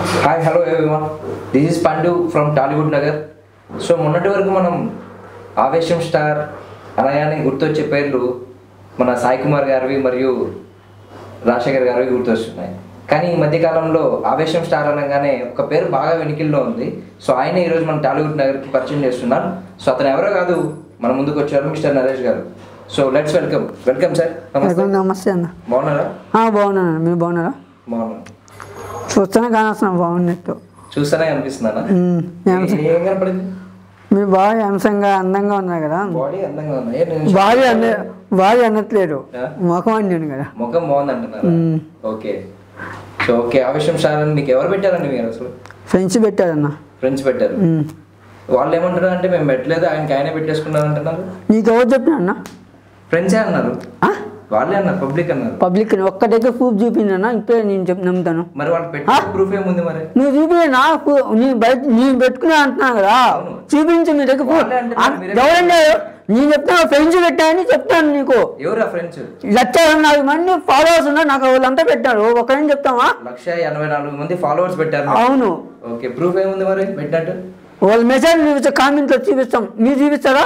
Hi hello everyone this is Pandu from Tollywood Nagar so మొన్నటి వరకు మనం ఆవేశం స్టార్ అనగానే గుర్తొచ్చే పేర్లు మన సాయి కుమార్ గారివి మరియు రాజశేఖర్ గారివి గుర్తొస్తున్నాయి కానీ ఈ మధ్యకాలంలో ఆవేశం స్టార్ అనగానే ఒక పేరు బాగా వెనికిల్లో ఉంది సో ఆయన ఈరోజు మన టాలీవుడ్ నగర్కి పరిచయం చేస్తున్నారు సో అతను ఎవరో కాదు మన ముందుకు వచ్చారు మిస్టర్ నరేష్ గారు so let's welcome welcome sir నమస్తే వెల్కమ్ నమస్తే అన్న బాగున్నారా ఆ, బాగున్నాను మీరు బాగున్నారా బాగున్నాను చూస్తేనే కానొస్తున్నాను బాగున్నట్టు చూస్తేనే అనిపిస్తున్నానా ఉమ్, ఏం- ఏం కనపడింది మీరు బాగా అంశంగా అందంగా ఉన్నారు కదా బాడీ అందంగా ఉంది ఏ నేను భార్య అన్న భార్య అనట్లేదు ఆ? ముఖం అన్నాను కదా ముఖం బాగుంది అంటున్నారా మ్మ్. ఓకే సో ఓకే ఆవేశం సార్ అని మీకు ఎవరు పెట్టారండి మీరు అసలు ఫ్రెండ్స్ పెట్టారన్న ఫ్రెండ్స్ పెట్టారు ఉమ్. వాళ్ళు ఏమంటారు అంటే మేము పెట్టలేదు ఆయనకి ఆయనే పెట్టేసుకున్నారు అంటున్నారు నీకు ఎవరు చెప్పిన అన్న ఫ్రెండ్సే అన్నారు వాళ్ళే అన్నారు పబ్లిక్ అన్నారు పబ్లిక్ ఒక్క దగ్గర ప్రూఫ్ చూపిందన్న ఇప్పుడే నేను చెప్పి నమ్ముతాను మరి వాళ్ళు పెట్టిన ప్రూఫ్ ఏముంది మరి నువ్వు చూపినా నీ బయట నేను పెట్టుకున్నా అంటున్నాను కదా అవును. చూపించు మీ దగ్గర proof. వాళ్ళే అంటున్నారు, ఆ, మీరే ఎవరండి నేను చెప్తాను ఫ్రెండ్స్ పెట్టానని చెప్తాను నీకు ఎవరు ఆ ఫ్రెండ్స్ లక్ష నాలుగు మంది ఫాలోవర్స్ ఉన్నారు నాకు వాళ్ళంతా పెట్టారు ఒకరిని చెప్తావా లక్ష ఎనభై నాలుగు మంది ఫాలోవర్స్ పెట్టారు అవును ఓకే ప్రూఫ్ ఏముంది మరి పెట్టినట్టు వాళ్ళ మెసేజ్ చూపిస్తా కామెంట్లో చూపిస్తాం మీరు చూపిస్తారా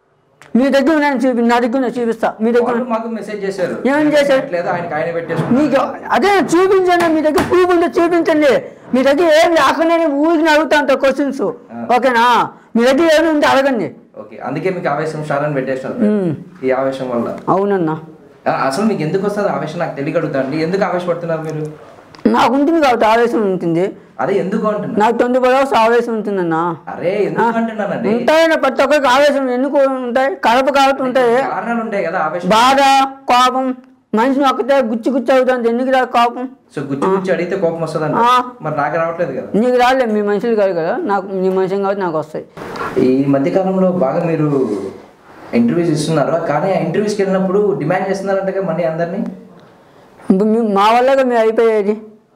మీ దగ్గర నేను చూపి నా దగ్గర నేను చూపిస్తా మీ దగ్గర వాళ్ళు మాకు మెసేజ్ చేశారు ఏం చేశారు? లేదు ఆయనకి ఆయన పెట్టేసుకున్నారు మీకు అదే చూపించండి మీ దగ్గర ప్రూఫ్ ఉంటే చూపించండి మీ దగ్గర ఏం లేకుండా నేను ఊరికి అడుగుతా అంత క్వశ్చన్స్ ఓకేనా మీ దగ్గర ఏమి ఉంటే అడగండి ఓకే అందుకే మీకు ఆవేశం స్టార్ అని పెట్టేస్తారు మ్మ్. ఈ ఆవేశం వల్ల అవునన్నా ఆ, అసలు మీకు ఎందుకు వస్తుంది ఆవేశం నాకు తెలియగలుగుతా అండి ఎందుకు ఆవేశపడుతున్నారు మీరు నాకు ఉంటుంది కాబట్టి ఆవేశం ఉంటుంది అదే ఎందుకు అంటున్నా నాకు ట్వంటీ ఫోర్ అవర్స్ ఆవేశం ఉంటుందన్నా అరే ఎందుకు అంటున్నానండి ఉంటాయన్న ప్రతి ఒక్కరికి ఆవేశం ఎందుకు ఉంటాయి కడప కాబట్టి ఉంటాయి కారణాలు ఉంటాయి కదా ఆవేశం బాధ కోపం మనిషిని ఒక్కటే గుచ్చి గుచ్చి అవుతుంది ఎందుకు రా కోపం సో గుచ్చి గుచ్చి అడిగితే కోపం వస్తుందండి ఆ. మరి నాకు రావట్లేదు కదా నీకు రాలే మీ మనుషులు కాదు కదా నాకు మీ మనిషి కాబట్టి నాకు వస్తాయి ఈ మధ్య కాలంలో బాగా మీరు ఇంటర్వ్యూస్ ఇస్తున్నారు కానీ ఆ ఇంటర్వ్యూస్కి వెళ్ళినప్పుడు డిమాండ్ చేస్తున్నారంటే మనీ అందరినీ ఇప్పుడు మీ- మా వల్లగా మీరు అయిపోయేది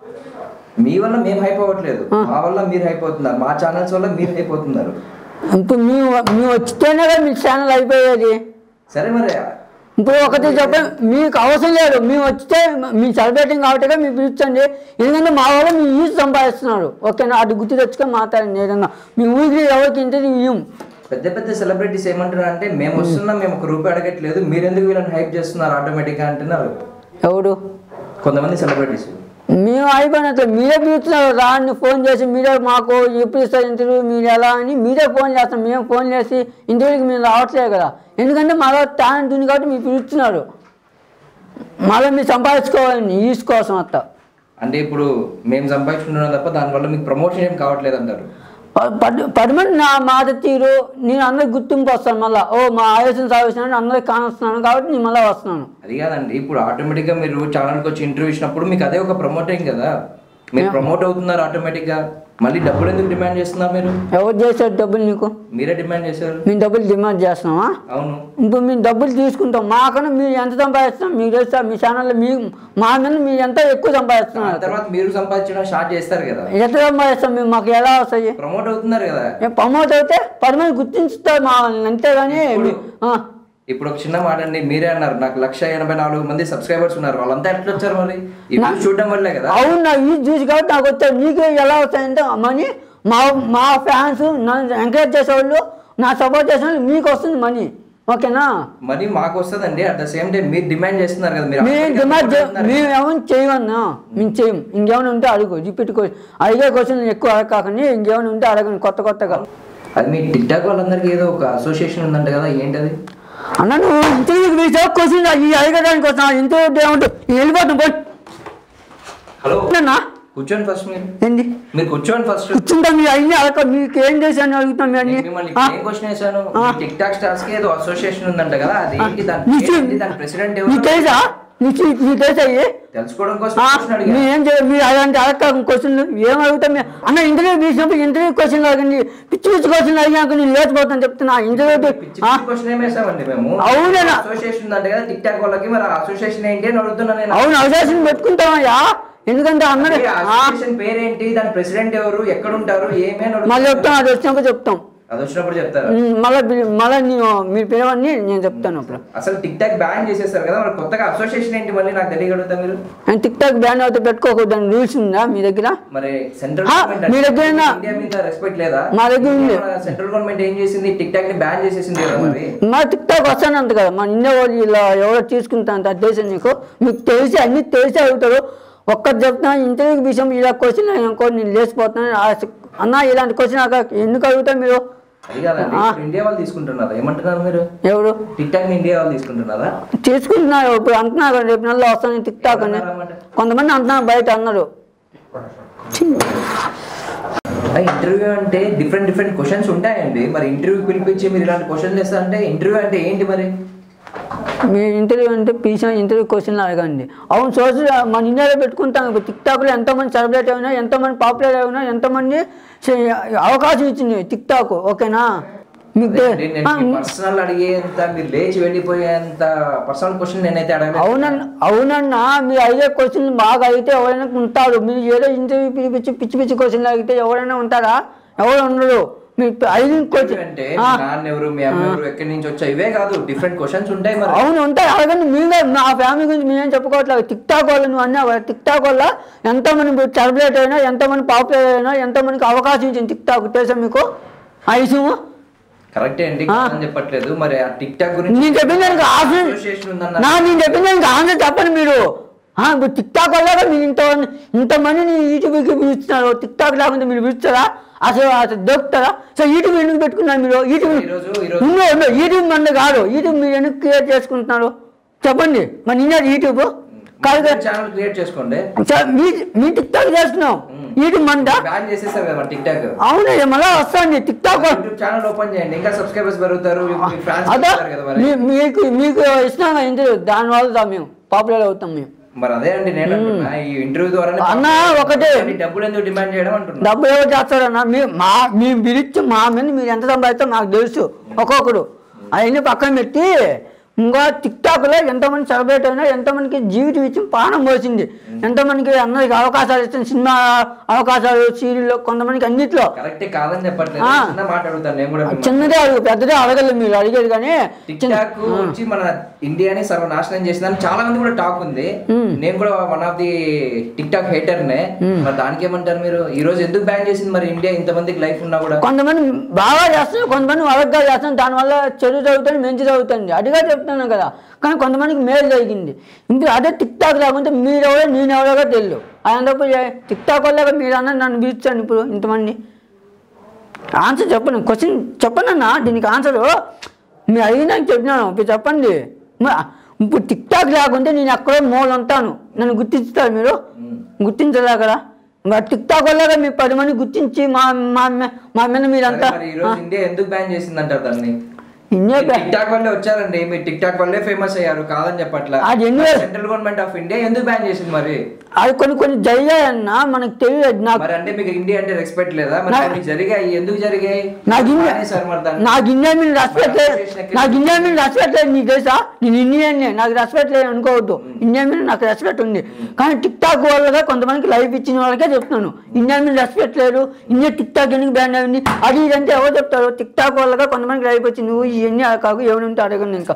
మీ వల్ల మేము హైప్ అవ్వట్లేదు మా వల్ల మీరు హైప్ అవుతున్నారు మా ఛానల్స్ వల్ల మీరు హైప్ అవుతున్నారు ఇప్పుడు మేము మేము వచ్చితేనే కదా మీ ఛానల్ అయిపోయేది సరే మరి ఇప్పుడు ఒకటి చెప్ప మీకు అవసరం లేదు మేము వచ్చితే మీ సెలబ్రేటింగ్ కాబట్టి మీరు పిలుచండి ఎందుకంటే మా వల్ల మీ యూజ్ సంపాదిస్తున్నారు ఓకేనా అది గుర్తు తెచ్చుకొని మాట్లాడండి ఏదన్నా మీ ఊరికి ఎవరికి ఇంటిది ఇయ్యం పెద్ద పెద్ద సెలబ్రిటీస్ ఏమంటారు అంటే మేము వస్తున్నాం మేము ఒక రూపాయి అడగట్లేదు మీరు ఎందుకు వీళ్ళని హైప్ చేస్తున్నారు ఆటోమేటిక్గా అంటున్నారు ఎవడు కొంతమంది సెలబ్రిటీస్ మేము అయిపోయినట్లు మీరే పిలుస్తున్నారు రాని ఫోన్ చేసి మీరే మాకు ఎప్పుడు ఇస్తారు ఇంటర్వ్యూ మీరు ఎలా అని మీరే ఫోన్ చేస్తాం మేము ఫోన్ చేసి ఇంటర్వ్యూకి మేము రావట్లేదు కదా ఎందుకంటే మాలో టాలెంట్ ఉంది కాబట్టి మీరు పిలుస్తున్నారు మళ్ళీ మీరు సంపాదించుకోవాలని యూస్ కోసం అట్ట అంటే ఇప్పుడు మేము సంపాదించుకుంటున్నాం తప్ప దానివల్ల మీకు ప్రమోషన్ ఏం కావట్లేదు అంటారు ప- పది పది మంది నా మాట తీరు నేను అందరికి గుర్తింపు వస్తాను మళ్ళీ ఓ మా ఆలోచన సాగిస్తున్నాను అందరికి కానొస్తున్నాను కాబట్టి నేను మళ్ళీ వస్తున్నాను అది కాదండి ఇప్పుడు ఆటోమేటిక్గా మీరు ఛానల్కి వచ్చి ఇంటర్వ్యూ ఇచ్చినప్పుడు మీకు అదే ఒక ప్రమోటింగ్ కదా మీరు ప్రమోట్ అవుతున్నారు ఆటోమేటిక్గా మళ్ళీ డబ్బులు ఎందుకు డిమాండ్ చేస్తున్నారు మీరు ఎవరు చేశారు డబ్బులు నీకు మీరే డిమాండ్ చేశారు మేము డబ్బులు డిమాండ్ చేస్తున్నామా అవును ఇప్పుడు మేము డబ్బులు తీసుకుంటాం మాకన్నా మీరు ఎంత సంపాదిస్తున్నాం మీకు తెలుసా మీ ఛానల్లో మీ మా మీద మీరు ఎంత ఎక్కువ ఆ సంపాదిస్తున్నారు తర్వాత మీరు సంపాదించడం స్టార్ట్ చేస్తారు కదా ఎంత సంపాదిస్తాం మేము మాకు ఎలా వస్తాయి ప్రమోట్ అవుతున్నారు కదా ఏ ప్రమోట్ అయితే పది మంది గుర్తించుతారు మా అంతేగాని ఇప్పుడు- ఆ, ఇప్పుడు ఒక చిన్న మాట అండి మీరే అన్నారు నాకు లక్ష ఎనభై నాలుగు మంది సబ్స్క్రైబర్స్ ఉన్నారు వాళ్ళంతా ఎట్లా వచ్చారు మరి ఈ వీడియో చూడడం వల్లే కదా అవును నా ఈ చూసి కాబట్టి నాకు వచ్చారు నీకు ఎలా వస్తాయంటే మనీ మా మా ఫ్యాన్స్ నన్ను ఎంకరేజ్ చేసేవాళ్ళు నా సపోర్ట్ చేసే వాళ్ళు మీకు వస్తుంది మనీ ఓకేనా మరి మాకు వస్తుందండి అట్ ద సేమ్ టైం మీరు డిమాండ్ చేస్తున్నారు కదా మీరు మేము ఆటోమేటిక్గా డిమాండ్ promote అవుతున్నారు. మేము ఏమైనా చేయమన్నా మేము చేయం ఇంకేమైనా ఉంటే అడుగు రిపీట్ క్వశ్చన్ అడిగే క్వశ్చన్ ఎక్కువ అడగకండి ఇంకేమైనా ఉంటే అడగండి కొత్త కొత్తగా అది మీ టిక్ టాక్ వాళ్ళందరికీ ఏదో ఒక అసోసియేషన్ ఉందంట కదా ఏంటది అన్న నువ్వు ఇంటర్వ్యూకి వేసే క్వశ్చన్ ఈ అడగడానికి వస్తున్నా ఇంటర్వ్యూ ఏముంటుంది వెళ్ళిపోతాం పోయి హలో అన్నా కూర్చోండి ఫస్ట్ మీరు ఏంది మీరు కూర్చోండి ఫస్ట్ కూర్చుంటా మీరు అన్ని అడగ మీకు ఏం చేశాను అడుగుతాం మీరు అన్ని నేను మిమ్మల్ని ఆ? ఏం క్వశ్చన్ వేసాను టిక్ టాక్ స్టార్స్ కి ఏదో అసోసియేషన్ ఉందంట కదా అది ఏంటి దాని నీకు ఏంటి? దాని ప్రెసిడెంట్ నీకు ఎవరు తెలుసా నీకు నీకు తెలుసా ఇవి? తెలుసుకోవడం కోసం ఆ, క్వశ్చన్ అడిగా మీరు ఏం చేయాలి మీరు అలాంటి అడగ క్వశ్చన్ ఏం అడుగుతాం మీరు అన్న ఇంటర్వ్యూ తీసినప్పుడు ఇంటర్వ్యూ క్వశ్చన్ అడగండి పిచ్చి పిచ్చి క్వశ్చన్ అడిగాక నేను లేచిపోతాను చెప్తున్నా ఇంటర్వ్యూ పిచ్చి పిచ్చి క్వశ్చన్ ఏం వేసామండి మేము అవునేనా? అసోసియేషన్ ఉందంట కదా టిక్ టాక్ వాళ్ళకి మరి అసోసియేషన్ ఏంటి అని అడుగుతున్నా నేను అవును అవకాశం పెట్టుకుంటామయ్యా ఎందుకంటే అందరూ అసోసియేషన్ పేరేంటి దాని ప్రెసిడెంట్ ఎవరు ఎక్కడ ఉంటారు ఏమేమి మళ్ళీ చెప్తాం అది వచ్చినాక చెప్తాం అది వచ్చినప్పుడు చెప్తారా ఉమ్, మళ్ళా పిలి- మళ్ళా నేను మీరు పిలవండి నేను చెప్తాను అప్పుడు అసలు టిక్ టాక్ బ్యాన్ చేసేస్తారు కదా మరి కొత్తగా అసోసియేషన్ ఏంటి మళ్ళీ నాకు తెలియగలుగుతా మీరు అండ్ టిక్ టాక్ బ్యాన్ అయితే పెట్టుకోకూడదని రూల్స్ ఉందా మీ దగ్గర మరి సెంట్రల్ ఆ, మీ దగ్గర ఉన్న- ఇండియా మీద రెస్పెక్ట్ లేదా మా దగ్గర ఉంది. సెంట్రల్ గవర్నమెంట్ ఏం చేసింది టిక్ టాక్ ని బ్యాన్ చేసేసింది కదా మరి మా టిక్ టాక్ వస్తానంత కదా మన ఇండియా వాళ్ళు ఇలా ఎవరో తీసుకుంటాను అది తెలుసు నీకు మీకు తెలిసి అన్ని తెలిసి అడుగుతారు ఒక్కటి చెప్తున్నా ఇంటర్వ్యూకి విషయం ఇలా క్వశ్చన్ అనుకో నేను లేచిపోతున్నాను ఆ- అన్న ఇలాంటి క్వశ్చన్ ఎందుకు అడుగుతారు మీరు అది కాదండి ఆ. ఇప్పుడు ఇండియా వాళ్ళు తీసుకుంటున్నారా ఏమంటున్నారు మీరు ఎవరు టిక్ టాక్ ని ఇండియా వాళ్ళు తీసుకుంటున్నారా తీసుకుంటున్నారు ఇప్పుడు అంటున్నారు కదా, రేపు నెలలో వస్తాను టిక్ టాక్ అని ఏమన్నారన్నమాట? కొంతమంది అంటున్నారు బయట అన్నారు ఇంటర్వ్యూ అంటే డిఫరెంట్ డిఫరెంట్ క్వశ్చన్స్ ఉంటాయండి మరి ఇంటర్వ్యూ పిలిపించి మీరు ఇలాంటి క్వశ్చన్స్ చేస్తారంటే ఇంటర్వ్యూ అంటే ఏంటి మరి మీ ఇంటర్వ్యూ అంటే పీసీ ఇంటర్వ్యూ క్వశ్చన్ అడగండి అవును సోషల్ మన ఇండియాలో పెట్టుకుంటాం ఇప్పుడు టిక్ టాక్లో ఎంతోమంది సెలబ్రేట్ అయినా ఎంతోమంది పాపులర్ అయినా ఎంతోమంది చే- అవకాశం ఇచ్చింది టిక్ టాక్ ఓకేనా మీకు తె- ఆ, పర్సనల్ అడిగేంత మీరు లేచి వెళ్ళిపోయేంత పర్సనల్ క్వశ్చన్ నేనైతే అడగలేదు అవునన్న అవునన్నా మీరు అడిగే క్వశ్చన్ బాగా అడిగితే ఎవరైనా ఉంటారు మీరు ఏదో ఇంటర్వ్యూ పిలిపించి పిచ్చి పిచ్చి క్వశ్చన్ అడిగితే ఎవరైనా ఉంటారా ఎవరు ఉండరు మీరు అడిగిన క్వశ్చన్ అంటే మీ నాన్న ఎవరు మీ అమ్మ ఎవరు ఎక్కడి నుంచి వచ్చా ఇవే కాదు డిఫరెంట్ క్వశ్చన్స్ ఉంటాయి మరి అవును ఉంటాయి అలాగని మీరే నా ఫ్యామిలీ గురించి మేమేం చెప్పుకోవట్లేదు టిక్ టాక్ వల్ల నువ్వు అన్నావు కదా టిక్ టాక్ వల్ల ఎంతమంది సెలబ్రేట్ అయినా ఎంతమంది పాపులర్ అయినా ఎంతమందికి అవకాశం ఇచ్చింది టిక్ టాక్ తెలుసా మీకు ఆ విషయము కరెక్టే అండి కాదని చెప్పట్లేదు మరి ఆ టిక్ టాక్ గురించి నేను చెప్పిన దానికి ఆన్సర్ అసోసియేషన్ ఉందన్న నా నేను చెప్పిన దానికి ఆన్సర్ చెప్పండి మీరు ఆ, ఇప్పుడు టిక్ టాక్ వల్ల మీరు ఇంత ఇంతమందిని యూట్యూబ్కి పిలుస్తున్నారు టిక్ టాక్ లేకుండా మీరు పిలుస్తారా అసలు అసలు దొరుకుతారా సో యూట్యూబ్ ఎందుకు పెట్టుకున్నారు మీరు యూట్యూబ్ ఈరోజు ఈరోజు ఉందో ఉందో యూట్యూబ్ మంది కాదు యూట్యూబ్ మీరు ఎందుకు క్రియేట్ చేసుకుంటున్నారు చెప్పండి మరి నిన్న యూట్యూబ్ కాదు కదా ఛానల్ క్రియేట్ చేసుకోండి సార్, మీ మీ టిక్ టాక్ చేస్తున్నాం యూట్యూబ్ మందా బ్యాన్ చేసేస్తారు కదా టిక్ టాక్ అవునయ్య మళ్ళా వస్తుంది TikTok YouTube channel open చేయండి ఇంకా సబ్స్క్రైబర్స్ పెరుగుతారు మీ ఫ్యాన్స్ అదా పెరుగుతారు కదా మరి మీ- మీకు మీకు ఇస్తున్నాం ఇంటర్వ్యూ దానివల్ల మేము పాపులర్ అవుతాం మేము మరి అదే అండి నేను అంటున్నా ఈ ఇంటర్వ్యూ ద్వారా అన్నా, ఒకటే. డబ్బులు ఎందుకు డిమాండ్ చేయడం అంటున్నా డబ్బులు ఎవరు చేస్తారన్న మీ మా మీ పిలిచి మా మీద మీరు ఎంత సంపాదిస్తారో మాకు తెలుసు ఒక్కొక్కరు అవన్నీ పక్కన పెట్టి ఇంకా టిక్ టాక్లో ఎంతమంది సెలబ్రేట్ అయినా ఎంతమందికి జీవితం ఇచ్చి ప్రాణం పోసింది ఎంతమందికి అందరికి అవకాశాలు ఇస్తుంది సినిమా అవకాశాలు సీరియల్లో కొంతమందికి అన్నిట్లో కరెక్టే కాదని చెప్పట్లేదు ఆ. చిన్న మాట అడుగుతాను నేను కూడా మిమ్మల్ని. చిన్నదే అడుగు పెద్దదే అడగలేదు మీరు అడిగేది కానీ టిక్ చిన్న- టాక్ వచ్చి మన ఇండియాని సర్వనాశనం చేసిందని చాలా మంది కూడా టాక్ ఉంది నేను కూడా one of the TikTok hater నే మరి దానికి ఏమంటారు మీరు ఈ రోజు ఎందుకు బ్యాన్ చేసింది మరి ఇండియా ఇంతమందికి లైఫ్ ఉన్నా కూడా కొంతమంది బాగా చేస్తున్నారు కొంతమంది వరగ్గా చేస్తున్నారు దానివల్ల చెడు జరుగుతుంది మంచి జరుగుతుంది అడిగా చెప్తున్నాను కదా కానీ కొంతమందికి మేలు జరిగింది ఇప్పుడు అదే టిక్ టాక్ లేకుంటే మీరెవరో నేనెవరో తెలియదు అలాంటప్పుడు ఏ- టిక్ టాక్ వల్ల మీరు అన్న నన్ను పిలుస్తాను ఇప్పుడు ఇంతమంది ఆన్సర్ చెప్పండి క్వశ్చన్ చెప్పండి అన్న దీనికి ఆన్సర్ మీరు అడిగినాక చెప్పినాను ఇప్పుడు చెప్పండి మ- ఇప్పుడు టిక్ టాక్ లేకుంటే నేను ఎక్కడో మూల ఉంటాను నన్ను గుర్తిస్తారు మీరు గుర్తించలే కదా మరి టిక్ టాక్ వల్ల మీ పది మంది గుర్తించి మా మా మా మీద మీరంతా మరి ఈ రోజు ఇండియా ఎందుకు బ్యాన్ చేసింది అంటారు దాన్ని ఇండియా బ్యా- టిక్ టాక్ వల్లే వచ్చారండి మీరు టిక్ టాక్ వల్లే ఫేమస్ అయ్యారు కాదని చెప్పట్లా అది ఎన్ని- సెంట్రల్ గవర్నమెంట్ ఆఫ్ ఇండియా ఎందుకు బ్యాన్ చేసింది మరి అది కొన్ని కొన్ని జరిగాయన్నా మనకు తెలియదు నాకు మరి అంటే మీకు ఇండియా అంటే రెస్పెక్ట్ లేదా మరి కొన్ని జరిగాయి ఎందుకు జరిగాయి నాకు ఇండియా సార్ మరి దాన్ని నాకు ఇండియా మీద రెస్పెక్ట్ లేదు association ఎక్కడ- నాకు ఇండియా మీద రెస్పెక్ట్ లేదు నీకు తెలుసా నేను ఇండియన్ నాకు రెస్పెక్ట్ లేదు అనుకోవద్దు ఇండియా మీద నాకు రెస్పెక్ట్ ఉంది కానీ టిక్ టాక్ వల్లగా కొంతమందికి లైఫ్ ఇచ్చిన వాళ్ళకే చెప్తున్నాను ఇండియా మీద రెస్పెక్ట్ లేదు ఇండియా టిక్ టాక్ ఎందుకు బ్యాన్ అయింది అది ఇదంటే ఎవరు చెప్తారు టిక్ టాక్ వల్లగా కొంతమందికి లైఫ్ వచ్చింది నువ్వు ఇవన్నీ కాకు ఎవరు ఉంటే అడగండి ఇంకా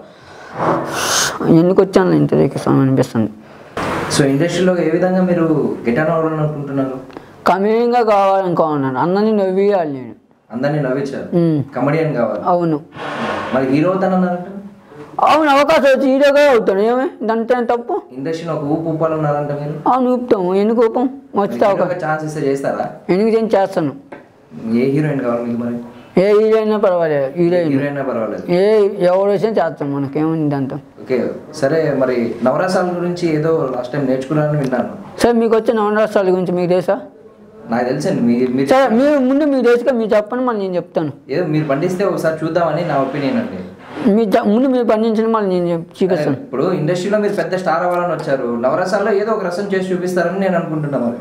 ఎందుకు వచ్చాను ఇంటర్వ్యూకి సమయం అనిపిస్తుంది సో ఇండస్ట్రీలో ఏ విధంగా మీరు గెట్ ఆన్ అవ్వాలని అనుకుంటున్నారు కమేయంగా కావాలనుకోన్నాను అన్నని నవ్వియాలి నేను అందరినీ నవ్వించారు ఉమ్, కమెడియన్ కావాలి అవును మరి హీరో అవుతానన్నారంట అవును అవకాశం వచ్చి హీరోగా అవుతాను ఏమి దాంతో ఏం తప్పు ఇండస్ట్రీలో ఒక ఊపు ఊపాలన్నారంట మీరు అవును ఊపుతాము ఎందుకు ఊపం వచ్చితే అవకాశం ఛాన్స్ ఇస్తే చేస్తారా ఎందుకు నేను చేస్తాను ఏ హీరోయిన్ కావాలి మీకు మరి ఏ హీరోయినా పర్వాలేదు హీరోయిన్ హీరోయిన్ పర్వాలేదు ఏ ఎవరు వచ్చినా చేస్తాం మనకేముంది దాంతో ఓకే సరే మరి నవరసాల గురించి ఏదో లాస్ట్ టైం నేర్చుకున్నానని విన్నాను సరే మీకు వచ్చే నవరాష్ట్రాల గురించి మీకు తెలుసా నాకు తెలుసండి మీ- మీరు సరే మీరు ముందు మీరు తెలుసుగా మీరు చెప్పండి మళ్ళీ నేను చెప్తాను ఏదో మీరు పండిస్తే ఒకసారి చూద్దామని నా ఒపీనియన్ అండి మీరు చె- ముందు మీరు పండించిన మళ్ళీ నేను చెప్- చూపిస్తాను ఇప్పుడు ఇండస్ట్రీలో మీరు పెద్ద స్టార్ అవ్వాలని వచ్చారు నవరసాల్లో ఏదో ఒక రసం చేసి చూపిస్తారని నేను అనుకుంటున్నా మరి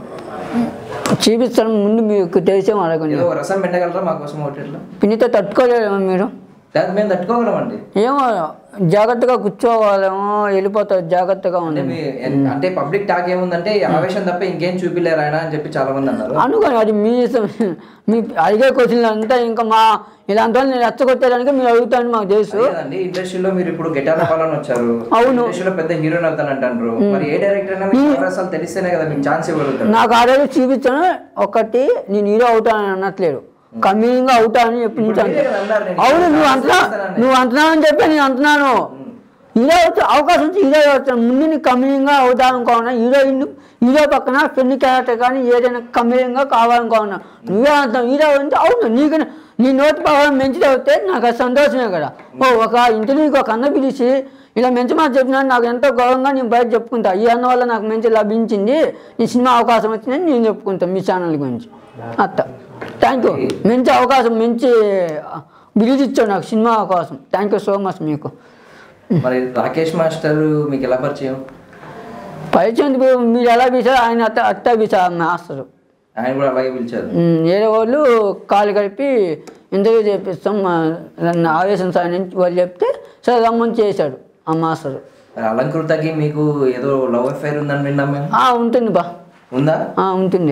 చూపిస్తాను ముందు మీకు తెలిసే అడగండి ఏదో ఒక రసం పెట్టగలరా మా కోసం ఒకటి పిన్నితో తట్టుకోలేమో మీరు దాన్ని మేము తట్టుకోగలమండి ఏమో జాగ్రత్తగా కూర్చోవాలేమో వెళ్ళిపోతారు జాగ్రత్తగా అంటే ఉండండి మీ ఎన్- అంటే పబ్లిక్ టాక్ ఏముందంటే ఈ ఆవేశం తప్ప ఇంకేం చూపిలేరు ఆయన అని చెప్పి చాలా మంది అన్నారు అనుకోని అది మీ ఇష్టం మీ అడిగే క్వశ్చన్లు అంతా ఇంకా మా ఇలాంటి వాళ్ళు నేను రెచ్చగొట్టేదానికి మీరు అడుగుతాను మాకు తెలుసు లేదండి ఇండస్ట్రీలో మీరు ఇప్పుడు గిటార్ పాలన వచ్చారు అవును. ఇండస్ట్రీలో పెద్ద హీరోయిన్ అవుతానంటారు మరి ఏ డైరెక్టర్ అయినా మీకు అవకాశాలు తెలిస్తేనే కదా మీకు ఛాన్స్ ఇవ్వగలుగుతారు నాకు ఆల్రెడీ చూపించాను ఒకటి నేను హీరో అవుతానని అనట్లేదు కమింగ్ అవుతానని చెప్పి నుంచి మీరే కదా అన్నారు, నేను అవును hero నువ్వు ఛాన్స్ అంటున్నా ఇస్తానని. నువ్వు అంటున్నావు అని చెప్పి నేను అంటున్నాను హీరో వచ్చి అవకాశం వచ్చి హీరో వచ్చాను ముందు నీ కమింగ్గా అవుతానుకోనా హీరోయిన్ హీరో పక్కన ఫ్రెండ్ క్యారెక్టర్ కానీ ఏదైనా కమింగ్గా కావాలనుకోనా నువ్వే అంటావు హీరో అంటే అవును నీకు నీ నోటి పవర్ మంచిది అవుతే నాకు అది సంతోషమే కదా ఓ ఒక ఇంటర్వ్యూకి ఒక అన్న పిలిచి ఇలా మంచి మాట చెప్పినా నాకు ఎంతో గౌరవంగా నేను బయట చెప్పుకుంటా ఈ అన్న వల్ల నాకు మంచి లభించింది ఈ సినిమా అవకాశం వచ్చిందని నేను చెప్పుకుంటాను మీ ఛానల్ గురించి అత్త థ్యాంక్ యూ మంచి అవకాశం మంచి బిలీజ్ ఇచ్చావు నాకు సినిమా అవకాశం థ్యాంక్ యూ సో మచ్ మీకు మరి రాకేష్ మాస్టర్ మీకు ఎలా పరిచయం పరిచయం ఇప్పుడు మీరు ఎలా పిలిచారు ఆయన అత్త అత్త పిలిచారు మాస్టర్ ఆయన కూడా అలాగే పిలిచారు ఉమ్, వేరే వాళ్ళు కాలు కలిపి ఇంటర్వ్యూ చేపిస్తాం మా- నన్ను ఆవేశం సార్ నుంచి వాళ్ళు చెప్తే సరే రమ్మని చేశాడు ఆ మాస్టర్ మరి అలంకృతకి మీకు ఏదో లవ్ అఫైర్ ఉందని విన్నాం మేము ఆ, ఉంటుంది బా ఉందా ఆ, ఉంటుంది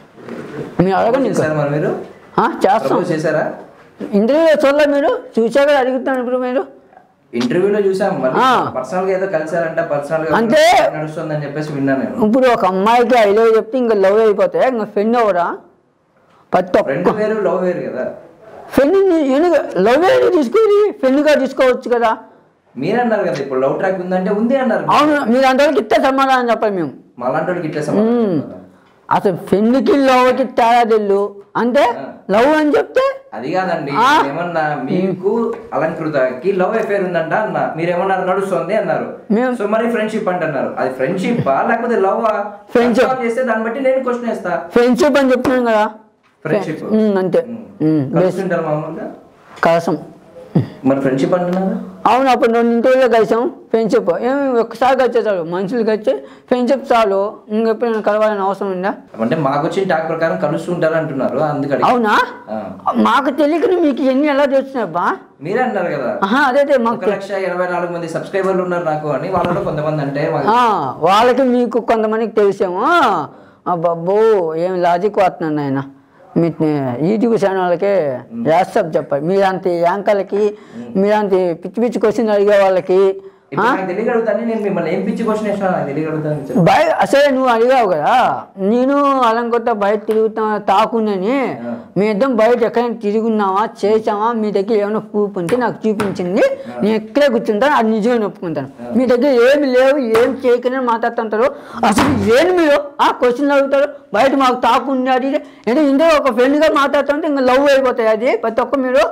మీరు అడగండి ఇంకా చేశారా మరి మీరు ఆ, చేస్తాం ప్రపోజ్ చేశారా ఇంటర్వ్యూ చూడలే మీరు చూసాక అడుగుతాను ఇప్పుడు మీరు ఇంటర్వ్యూలో చూసాం మరి ఆ. పర్సనల్ గా ఏదో కలిసారంట పర్సనల్ గా అంటే- నడుస్తుందని చెప్పేసి విన్నాను నేను ఇప్పుడు ఒక అమ్మాయికి ఐ లవ్ చెప్తే ఇంకా లవ్ అయిపోతాయి ఇంకా ఫ్రెండ్ అవరా ప్రతి ఫ్రెండ్ ఒక్క వేరు లవ్ వేరు కదా ఫ్రెండ్ని ఎందుకు లవ్ అనేది తీసుకుని ఫ్రెండ్గా తీసుకోవచ్చు కదా మీరన్నారు కదా ఇప్పుడు లవ్ ట్రాక్ ఉందంటే ఉంది అన్నారు అవును మీరు అందరికి ఇస్తే సమాధానం చెప్పాలి మేము మాలాంటి వాళ్ళకి ఇట్లా సమాధానం చెప్తారా? అసలు ఫ్రెండ్కి లవ్కి తేడా తెల్లు అంటే లవ్ అని చెప్తే అది కాదండి ఆ. ఏమన్నా మీకు అలంకృతకి లవ్ అఫేర్ ఉందంట అన్న మీరేమన్నారు నడుస్తుంది అన్నారు మేము- సో మరి ఫ్రెండ్షిప్ అంటున్నారు అది ఫ్రెండ్షిప్ లేకపోతే లవ్ Friendship. చేస్తే దాన్ని బట్టి నేను క్వశ్చన్ వేస్తా ఫ్రెండ్షిప్ అని చెప్తున్నాను కదా ఫ్రెండ్షిప్ ఉమ్, అంతే ఉమ్, బేస్ కలుస్తుంటారు మామూలుగా కలసం మరి ఫ్రెండ్షిప్ అంటున్నారు అవును అప్పుడు రెండు ఇంటర్వ్యూలో కలిసాం ఫ్రెండ్షిప్ ఏమి ఒక్కసారి కలిసే చాలు మనుషులు కలిసి ఫ్రెండ్షిప్ చాలు ఇంకెప్పుడైనా కలవాలని అవసరం ఉందా అంటే మాకు వచ్చిన టాక్ ప్రకారం కలుస్తుంటారు అంటున్నారు అందుకని అవునా ఆ. మాకు తెలియక మీకు ఎన్ని ఎలా తెలుస్తున్నాయబ్బా మీరే అన్నారు కదా ఆహా అదే అదే మాకు ఒక లక్ష ఇరవై నాలుగు మంది సబ్స్క్రైబర్లు ఉన్నారు నాకు అని వాళ్ళలో కొంతమంది అంటే మాకు- ఆ, వాళ్ళకి మీకు కొంతమందికి తెలిసేమో అబ్బబ్బో ఏం లాజిక్ వస్తున్నాను ఆయన మీ యూట్యూబ్ ఛానల్కి వాట్సాప్ చెప్పాలి మీలాంటి యాంకర్లకి మీలాంటి పిచ్చి పిచ్చి క్వశ్చన్ అడిగే వాళ్ళకి ఇప్పుడు నాకు తెలియ అడుగుతాను నేను మిమ్మల్ని ఏం పిచ్చి క్వశ్చన్ వేసినా నాకు తెలియ అడుగుతాను బయ అసలే నువ్వు అడిగావు కదా నేను అలంకొట్ట బయట తిరుగుతా తాకునని మీ ఇద్దరం బయట ఎక్కడైనా తిరుగున్నావా చేసావా మీ దగ్గర ఏమైనా ప్రూఫ్ ఉంటే నాకు చూపించింది నేను ఎక్కడే కూర్చుంటాను అది నిజమే ఒప్పుకుంటాను మీ దగ్గర ఏమి లేవు ఏం చేయకనే మాట్లాడుతుంటారు అసలు ఏంటి మీరు ఆ క్వశ్చన్ అడుగుతారు బయట మాకు తాకుంది అది ఇది. అంటే ఇందులో ఒక ఫ్రెండ్గా మాట్లాడుతుంటే ఇంకా లవ్ అయిపోతాయి అది ప్రతి ఒక్క మీరు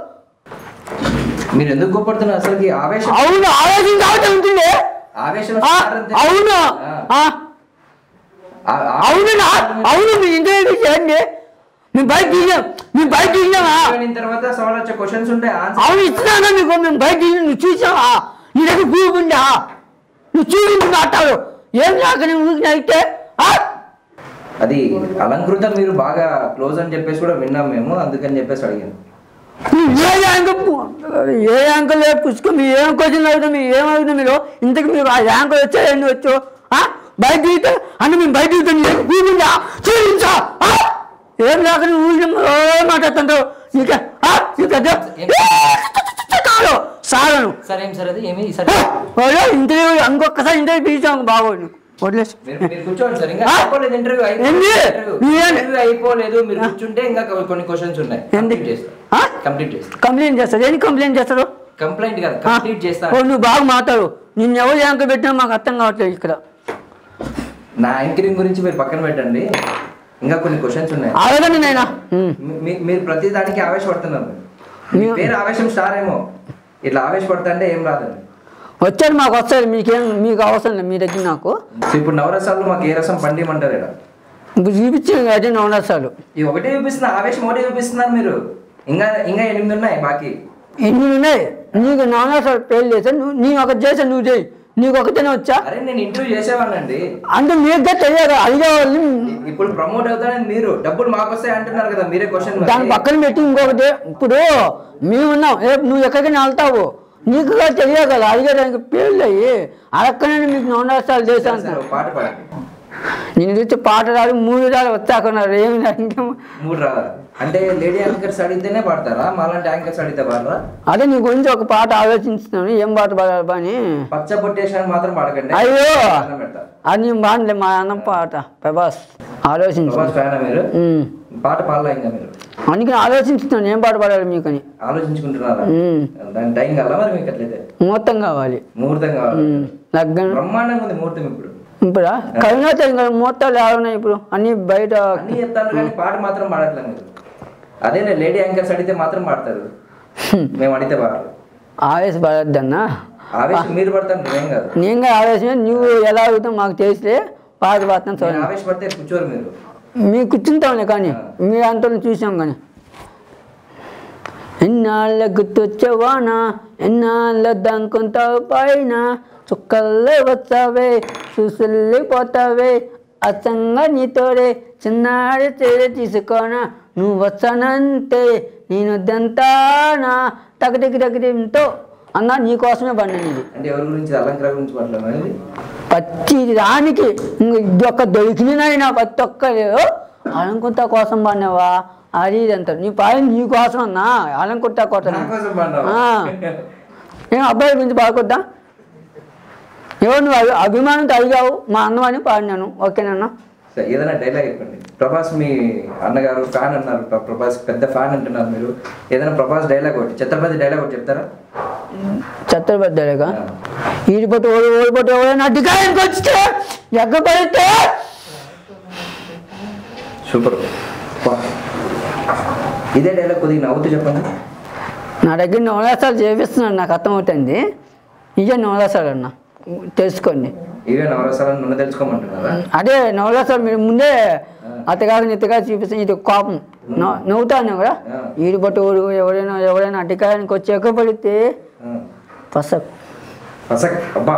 మీరు ఎందుకు గొప్పడుతున్నారు అసలు ఆవేశం అవును ఆలోచన కాబట్టి ఉంటుంది ఆవేశం ఆ, అవును ఆ. అవును నా అవును మీ ఇంటర్వ్యూ చేయండి మేము బయట తీసాం మేము బయట తీసినామా అయిన తర్వాత సవాల్ వచ్చే క్వశ్చన్స్ ఉంటాయి ఆన్సర్ అవును ఇస్తున్నానా మీకు మేము బయట తీసి నువ్వు చూసావా నీ దగ్గర ప్రూఫ్ ఉందా నువ్వు చూపించి మాట్లాడు ఏం నాక నేను ఊరికి అయితే అది అలంకృత మీరు బాగా క్లోజ్ అని చెప్పేసి కూడా విన్నాం మేము అందుకని చెప్పేసి అడిగాను ఏ యాంకర్ ఏ యాంకర్ లేదు పుస్తకం మీరు ఏం క్వశ్చన్ అడుగుతాం మీరు ఏం అడుగుతాం మీరు ఇంతకు మీరు ఆ యాంకర్ వచ్చా ఎన్ని వచ్చు ఆ? బయట తీస్తే అంటే మేము బయట తీస్తాం ప్రూఫ్ ఉందా చూపించా ఆ? ఏం లేక నువ్వు ఊరికి మాట్లాడుతుంటావు నీకే ఆ? నీకు అదే కాదు సాగను సరే ఏం సార్ అది ఏమి సరే వాళ్ళు ఇంటర్వ్యూ ఇంకొకసారి ఇంటర్వ్యూ పిలిచాము బాగోడు వదిలేసి మీరు మీరు కూర్చోండి సార్ ఇంకా ఆ? అయిపోలేదు ఇంటర్వ్యూ ఏంది? నువ్వేంది? ఇంటర్వ్యూ అయిపోలేదు మీరు కూర్చుంటే ఇంకా కొన్ని క్వశ్చన్స్ ఉన్నాయి ఏంది? కంప్లీట్ చేస్తా ఆ? కంప్లీట్ చేస్తా కంప్లైంట్ చేస్తారు ఏంటి కంప్లైంట్ చేస్తారు కంప్లైంట్ కాదు ఆ? కంప్లీట్ చేస్తా ఓ, నువ్వు బాగా మాట్లాడు నిన్ను ఎవరు యాంకర్ పెట్టినా మాకు అర్థం కావట్లేదు ఇక్కడ నా యాంకరింగ్ గురించి మీరు పక్కన పెట్టండి ఇంకా కొన్ని క్వశ్చన్స్ ఉన్నాయి అడగండి నాయనా ఉమ్. మీ- మీ- మీరు ప్రతి దానికి ఆవేశపడుతున్నారు మీ మీ- పేరు ఆవేశం స్టార్ ఏమో ఇట్లా ఆవేశపడతా అంటే ఏం రాదండి వచ్చారు మాకు వస్తారు మీకేం మీకు అవసరం లేదు మీ దగ్గర నాకు సో ఇప్పుడు నవరసాలు మాకు ఏ రసం పండిమంటారు ఇక్కడ ఇప్పుడు చూపించాను అయితే నవరసాలు ఈ ఒకటే చూపిస్తున్నా ఆవేశం ఒకటే చూపిస్తున్నారు మీరు ఇంకా ఇంకా ఎనిమిది ఉన్నాయి బాకీ ఎన్ని ఉన్నాయి నీకు నవరసాలు పేరు చేసా నువ్వు నీ ఒక చేసా నువ్వు చేయి నీకు ఒకటేనే వచ్చా అరే నేను ఇంటర్వ్యూ చేసేవాడినండి అంటే మీకు తెలియదు అడిగేవాళ్ళు ఇప్పుడు ప్రమోట్ అవుతానని మీరు డబ్బులు మాకు వస్తాయి అంటున్నారు కదా మీరే క్వశ్చన్ దాని పక్కన పెట్టి ఇంకొకటి ఇప్పుడు మేమున్నాం రేపు నువ్వు ఎక్కడికైనా వెళ్తావు నీకు కూడా తెలియదు కదా అడిగేదానికి పేర్లు అయ్యి అడక్కనే మీకు నవరాష్ట్రాలు చేశాను సార్ ఒక పాట పాడండి నేను చూస్తే పాట రాదు మూడు రాదు వచ్చాకున్నారు ఏమి రాదు, ఇంకా మూడు రాదా అంటే లేడీ యాంకర్స్ అడిగితేనే పాడతారా మాలాంటి యాంకర్స్ అడిగితే పాడరా అదే నీ గురించి ఒక పాట ఆలోచిస్తున్నాను ఏం పాట పాడాలి అని పచ్చ పొట్టేషన్ మాత్రం పాడకండి అయ్యో దండం పెడతా అది నేను పాడలే మా అన్న పాట ప్రభాస్ ఆలోచించు ప్రభాస్ ఫ్యాన్ మీరు ఉమ్. పాట పాడలా ఇంకా మీరు అందుకే ఆలోచిస్తున్నాను ఏం పాట పాడాలి మీకని ఆలోచించుకుంటున్నారా ఉమ్. దాని టైం కల్లా మరి మీకు అట్లయితే మొత్తం కావాలి ముహూర్తం కావాలి ఉమ్. లగ్గం బ్రహ్మాండంగా ఉంది ముహూర్తం ఇప్పుడు ఇప్పుడా కవినాథ్ ఇంకా మొత్తాలు ఏడున్నాయి ఇప్పుడు అన్ని బయట అన్ని చెప్తాను కానీ పాట మాత్రం పాడట్లే మీరు అదే లేడీ యాంకర్స్ అడిగితే మాత్రం పాడతారు మేము అడిగితే పాడరు ఆవేశపడద్దన్నా ఆవేశం మీరు పడతారు నేనేం కాదు నేను కూడా ఆవేశం నువ్వు ఎలా అడుగుతావు మాకు తెలిస్తే పాట పాడతాను నేను చూడండి ఆవేశపడితే కూర్చోరు మీరు మీ కూర్చుంటాంలే కానీ మీ అంతా చూసాం కానీ ఎన్నాళ్ళ గుర్తొచ్చేవానా ఎన్నాళ్ళ దాంకుంటావు పైన చుక్కల్లే వస్తావే చూసుల్లిపోతావే అచ్చంగా నీతోడే చిన్నాడి చేరే తీసుకోనా నువ్వు వచ్చానంటే నేను దంతానా తగటికి తగటితో అన్న నీకోసమే పడినా ఇది అంటే ఎవరి గురించి అలంకార గురించి మాట్లాడాలి ప్రతి దానికి ఇంక ఇది ఒక్క దొరికినైనా ప్రతి ఒక్కరు అలంకుర్త కోసం పడినావా అది ఇది అంటారు నీ పాయ నీ కోసం అన్నా అలంకుర్త కోసం నా కోసం పాడినావా? ఆ. ఏం అబ్బాయి గురించి బాగుద్దా ఎవరు నువ్వు అభి- అభిమానంతో అడిగావు మా అన్నమని పాడినాను ఓకేనన్నా సరే, ఏదైనా డైలాగ్ చెప్పండి ప్రభాస్ మీ అన్నగారు ఫ్యాన్ అన్నారు ప్ర- ప్రభాస్ పెద్ద ఫ్యాన్ అంటున్నారు మీరు ఏదైనా ప్రభాస్ డైలాగ్ ఒకటి ఛత్రపతి డైలాగ్ ఒకటి చెప్తారా ఛత్రపతిగా ఈడిపట్టు ఓడి ఓడిపట్టు ఎవరైనా అడ్డికాయనికి వచ్చితే ఎగ్గపడితే సూపర్ ఇదే డైలాగ్ కొద్దిగా నవ్వుతూ చెప్పండి నా దగ్గర నవరాసాలు చేపిస్తున్నాను నాకు అర్థమవుతుంది ఇదే నవరాసాలు అన్న తెలుసుకోండి ఇవే నవరసాలను నన్ను తెలుసుకోమంటున్నారా అదే నవరాసాలు మీరు ముందే అత్తగారిని ఎత్తగా చూపిస్తే ఇది కోపం నవ్వు- నవ్వుతాను కూడా ఆ. ఈడు పట్టుకోడు ఎవరైనా ఎవరైనా అడ్డికాయానికి వచ్చి ఎక్కపడితే ఆ. పసక్ అసక్ అబ్బా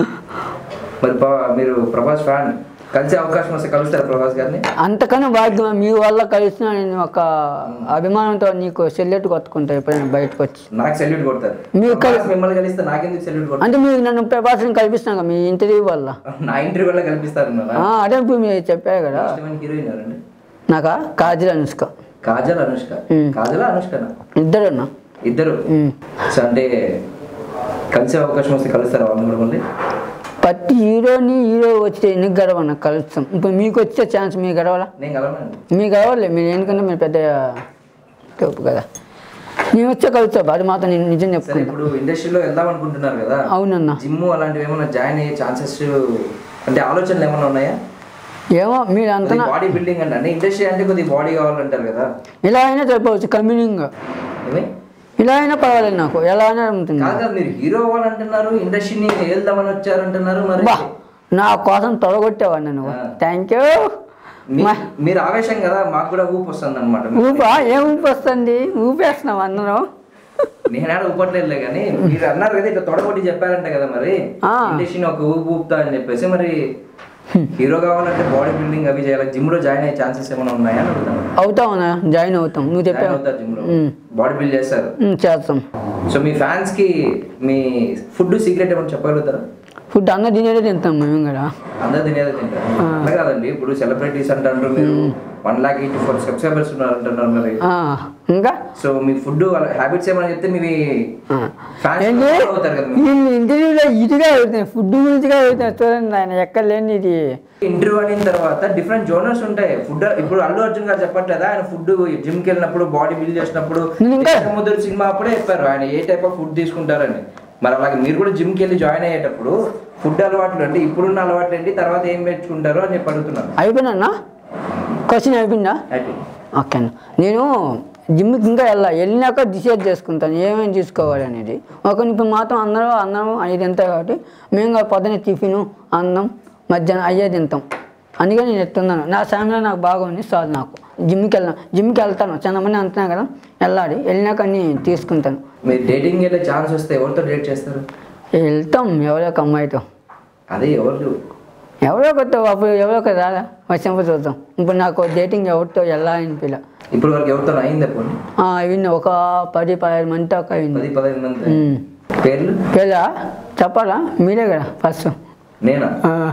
మరి ప- మీరు ప్రభాస్ ఫ్యాన్ కలిసే అవకాశం వస్తే కలుస్తారా ప్రభాస్ గారిని అంతకన్నా భాగ్యం మీ వల్ల కలిసిన నేను ఒక అభిమానంతో నీకు సెల్లెట్ కొట్టుకుంటా ఎప్పుడైనా బయటకు వచ్చి నాకు సెల్యూట్ కొడతారు మీరు కలి- ప్రభాస్ మిమ్మల్ని కలిస్తే నాకెందుకు సెల్యూట్ కొడతారు అంటే మీరు నన్ను ప్రభాసం కల్పిస్తున్నాను కదా మీ ఇంటర్వ్యూ వల్ల నా ఇంటర్వ్యూ వల్ల కల్పిస్తారు ఆ, అదే ఇప్పుడు మీరు చెప్పారు కదా ఇష్టమైన హీరోయిన్ ఎవరండి నాకా కాజల్ అనుష్క కాజల్ అనుష్క మ్మ్. కాజల్ అనుష్కనా ఇద్దరన్నా ఇద్దరు మ్మ్. సో అంటే కలిసే అవకాశం వస్తే కలుస్తారా వాళ్ళని కూడా మళ్ళీ ప్రతి హీరోని హీరో వచ్చితే ఎందుకు గడవన్న కలుస్తాం ఇప్పుడు మీకు వచ్చే ఛాన్స్ మీకు గడవాలా నేను కలవనండి మీకు గడవలే మీరు ఎందుకంటే మీరు పెద్ద తోపు కదా నేను వచ్చే కలుస్తావు అది మాత్రం నేను నిజం సరే చెప్పుకుంటా ఇప్పుడు ఇండస్ట్రీలో వెళ్దాం అనుకుంటున్నారు కదా అవునన్నా జిమ్ అలాంటివి ఏమైనా జాయిన్ అయ్యే ఛాన్సెస్ అంటే ఆలోచనలు ఏమైనా ఉన్నాయా ఏమో మీరు అంత బాడీ బిల్డింగ్ అంటే అంటే ఇండస్ట్రీ అంటే కొద్దిగా బాడీ కావాలంటారు కదా ఇలా అయినా చెప్పవచ్చు కమ్యూనింగ్ ఏమి? ఇలా అయినా పర్వాలేదు నాకు ఎలా అయినా ఉంటుంది కాదు కదా మీరు హీరో అవ్వాలంటున్నారు ఇండస్ట్రీని వెళ్దామని వచ్చారంటున్నారు మరి బా నా కోసం తొడగొట్టేవాడిని నువ్వు ఆ. థ్యాంక్ యూ మీ- మీరు ఆవేశం కదా మాకు కూడా ఊపు వస్తుంది అనమాట ఊపా ఏం ఊపి వస్తుంది ఊపేస్తున్నావు అందరం నేనాడ ఊపట్లేదులే కానీ మీరు అన్నారు కదా ఇట్లా తొడగొట్టి చెప్పారంట కదా మరి ఆ. ఇండస్ట్రీని ఒక ఊపు ఊపుతా అని చెప్పేసి మరి హీరో కావాలంటే బాడీ బిల్డింగ్ అవి చేయాలి జిమ్ లో జాయిన్ అయ్యే ఛాన్సెస్ ఏమైనా ఉన్నాయా అని అడుగుతాను అవుతావునా జాయిన్ అవుతాం నువ్వు జాయిన్ చెప్పావు అవుతారు జిమ్ లో ఉమ్. బాడీ బిల్డ్ చేస్తారు ఉమ్, చేస్తాం సో మీ ఫ్యాన్స్ కి మీ ఫుడ్ సీక్రెట్ ఏమైనా చెప్పగలుగుతారా ఫుడ్ అన్న తినేదే తింటాం మేము కూడా అందరు తినేది తింటారు అట్లా కాదండి ఇప్పుడు సెలబ్రిటీస్ అంటారు మీరు one lakh eighty four subscribers ఉన్నారు అంటున్నారు మరి ఆ, ఇంకా సో మీ ఫుడ్ హ్యాబిట్స్ ఏమైనా చెప్తే మీ ఆ. ఫ్యాన్స్ ఏంటి అవుతారు కదా మీరు. వీళ్ళు ఇంటర్వ్యూలో ఇదిగా అవుతున్నాయి ఫుడ్ గురించిగా అవుతున్నాయి చూడండి ఆయన ఎక్కడ లేని ఇది ఇంటర్వ్యూ అయిన తర్వాత డిఫరెంట్ జోనర్స్ ఉంటాయి ఫుడ్ ఇప్పుడు అల్లు అర్జున్ గారు చెప్పట్లేదా ఆయన ఫుడ్ జిమ్ కి వెళ్ళినప్పుడు బాడీ బిల్డ్ చేసినప్పుడు నేను ఇంకా- సముద్ర సినిమా అప్పుడే చెప్పారు ఆయన ఏ టైప్ ఆఫ్ ఫుడ్ తీసుకుంటారని మరి అలాగే మీరు కూడా జిమ్ కి వెళ్ళి జాయిన్ అయ్యేటప్పుడు ఫుడ్ అలవాట్లు అంటే ఇప్పుడున్న అలవాట్లు ఏంటి తర్వాత ఏం పెంచుకుంటారు అని చెప్పి అడుగుతున్నాను అయిపోయినా క్వశ్చన్ అయిపోయిందా హ్యాపీ ఓకే అన్న నేను జిమ్కి ఇంకా వెళ్ళా వెళ్ళినాక డిసైడ్ చేసుకుంటాను ఏమేమి తీసుకోవాలి అనేది ఒక ఇప్పుడు మాత్రం అందరూ అందరం అవి తింటాం కాబట్టి మేము కూడా పొద్దున్న టిఫిన్ అన్నం మధ్యాహ్నం అయ్యే తింటాం అందుకే నేను ఎత్తున్నాను నా ఫ్యామిలీ నాకు బాగుంది చాలు నాకు జిమ్కి వెళ్ళాను జిమ్కి వెళ్తాను చాలా మంది అంటున్నా కదా వెళ్ళాలి వెళ్ళినాక అన్ని తీసుకుంటాను మీరు డేటింగ్ వెళ్ళే ఛాన్స్ వస్తే ఎవరితో డేట్ చేస్తారు వెళ్తాం ఎవరో ఒక అమ్మాయితో అదే ఎవరు ఎవరో కొత్త అప్పుడు ఎవరో ఒకరు రాలా వచ్చినప్పుడు చూద్దాం ఇప్పుడు నాకు డేటింగ్ ఎవరితో ఎలా అనిపించలే ఇప్పుడు వరకు ఎవరితో అయింది పోనీ అయింది ఒక పది పదిహేను మంది దాకా అయింది పది పదిహేను మంది ఉమ్. పేర్లు పేదా చెప్పాలా మీరే కదా ఫస్ట్ నేనా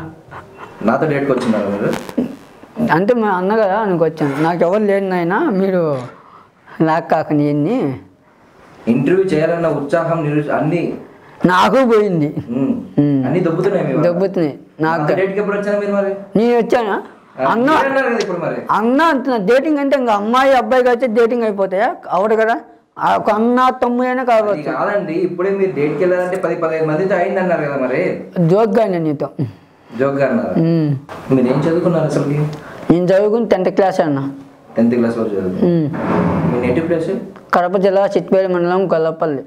నాతో డేట్కి వచ్చినారు మీరు అంటే మా అన్న కదా నీకు వచ్చాను నాకు ఎవరు లేని నాయనా మీరు నాకు కాకని ఎన్ని ఇంటర్వ్యూ చేయాలన్న ఉత్సాహం నిరు అన్ని నాకు పోయింది ఉమ్, ఉమ్. అన్ని దొబ్బుతున్నాయి మీ వల్ల. దెబ్బతున్నాయి నాకు నాతో డేట్కి ఎప్పుడు వచ్చారు మీరు మరి నేను వచ్చానా అన్న మీరు అన్నారు కదా ఇప్పుడు మరి అన్న అంటున్నా డేటింగ్ అంటే ఇంకా అమ్మాయి అబ్బాయికి అయితే డేటింగ్ అయిపోతాయా అవడు కదా ఆ ఒక అన్న తమ్ముడు అయినా అది కావచ్చు కాదండి ఇప్పుడే మీరు డేట్కి వెళ్ళాలంటే పది పదిహేను మందితో అయింది అన్నారు కదా మరి జోక్గా నేను నీతో జోక్గా అన్నారు ఉమ్. మీరు ఏం చదువుకున్నారు అసలుకి నేను చదువుకుని టెన్త్ క్లాస్ అన్న టెన్త్ క్లాస్లో చదువు ఉమ్. మీ నేటివ్ ప్లేస్ కడప జిల్లా చిట్పేట మండలం గొల్లపల్లి